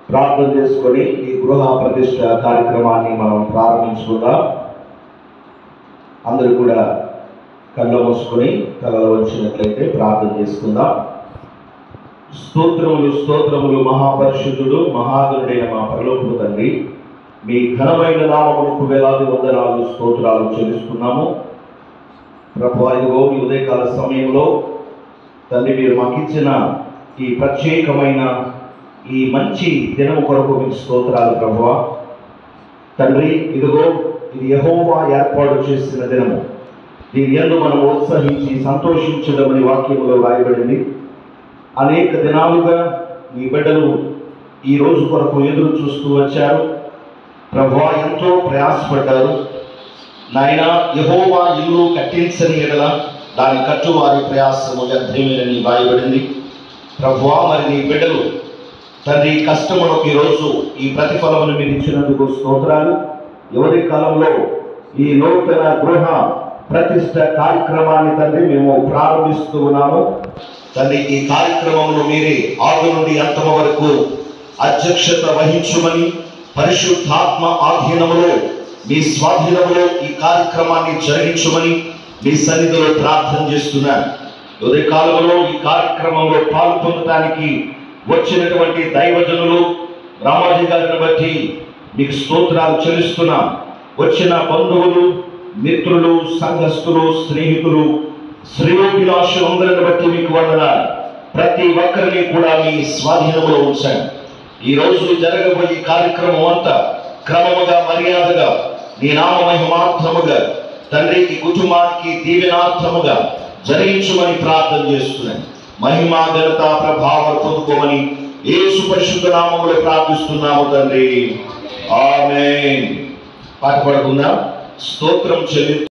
ప్రార్థన చేసుకొని ఈ గృహ ప్రతిష్ట కార్యక్రమాన్ని మనం ప్రారంభించుకుందాం అందరూ కూడా కళ్ళ మూసుకొని తలలో వచ్చినట్లయితే ప్రార్థన చేసుకుందాం స్తోత్రములు స్తోత్రములు మహాపరిశుద్ధుడు మహాదుడైన మా పరలోకపు తండ్రి మీ ఘనమైన నామములకు వేలాది వందనాలు స్తోత్రాలు చెల్లిస్తున్నాము ప్రభు ఇదిగో ఈ ఉదయకాల సమయంలో తండ్రి మీరు మాకు ఇచ్చిన ఈ ప్రత్యేకమైన ఈ మంచి దినము కొరకు మీకు స్తోత్రాలు ప్రభువ తండ్రి ఇదిగో ఇది యహోవా ఏర్పాటు చేసిన దినము దీని ఎందు మనం ఉత్సహించి సంతోషించడమని వాక్యంలో రాయబడింది అనేక దినాలుగా మీ బిడ్డలు ఈ రోజు కొరకు ఎదురు చూస్తూ వచ్చారు ప్రభా ఎంతో ప్రయాసపడ్డారు నాయన యహోవా ఇల్లు కట్టించని ఎడల దాని కట్టువారి ప్రయాసము వ్యర్థమేనని రాయబడింది ప్రభువా మరి నీ బిడ్డలు తండ్రి కష్టములకు ఈరోజు ఈ ప్రతిఫలమును మీరు ఇచ్చినందుకు స్తోత్రాలు ఎవరి కాలంలో ఈ నూతన గృహ ప్రతిష్ట కార్యక్రమాన్ని తండ్రి మేము ప్రారంభిస్తూ ఉన్నాము తండ్రి ఈ కార్యక్రమంలో మీరే ఆది నుండి అంతమ వరకు అధ్యక్షత వహించుమని పరిశుద్ధాత్మ ఆధీనములో మీ స్వాధీనములో ఈ కార్యక్రమాన్ని జరిగించమని మీ సన్నిధిలో ప్రార్థన చేస్తున్నాను ఉదయ కాలంలో ఈ కార్యక్రమంలో పాల్పొందడానికి వచ్చినటువంటి దైవజనులు రామాజీ గారిని బట్టి మీకు స్తోత్రాలు చెల్లిస్తున్నాం వచ్చిన బంధువులు మిత్రులు సంఘస్థులు స్నేహితులు శ్రేయోభిలాషులందరిని బట్టి మీకు వందనాలు ప్రతి ఒక్కరిని కూడా మీ స్వాధీనంలో ఉంచండి ఈ రోజు జరగబోయే కార్యక్రమం అంతా క్రమముగా మర్యాదగా నీ నామ మహిమార్థముగా తండ్రి ఈ కుటుంబానికి దీవెనార్థముగా జరిగించమని ప్రార్థన చేస్తున్నాను మహిమా ఘనత ప్రభావం పొందుకోమని యేసు పరిశుద్ధ నామములో ప్రార్థిస్తున్నాము తండ్రి ఆమె పాట పడుకుందాం స్తోత్రం చెల్లి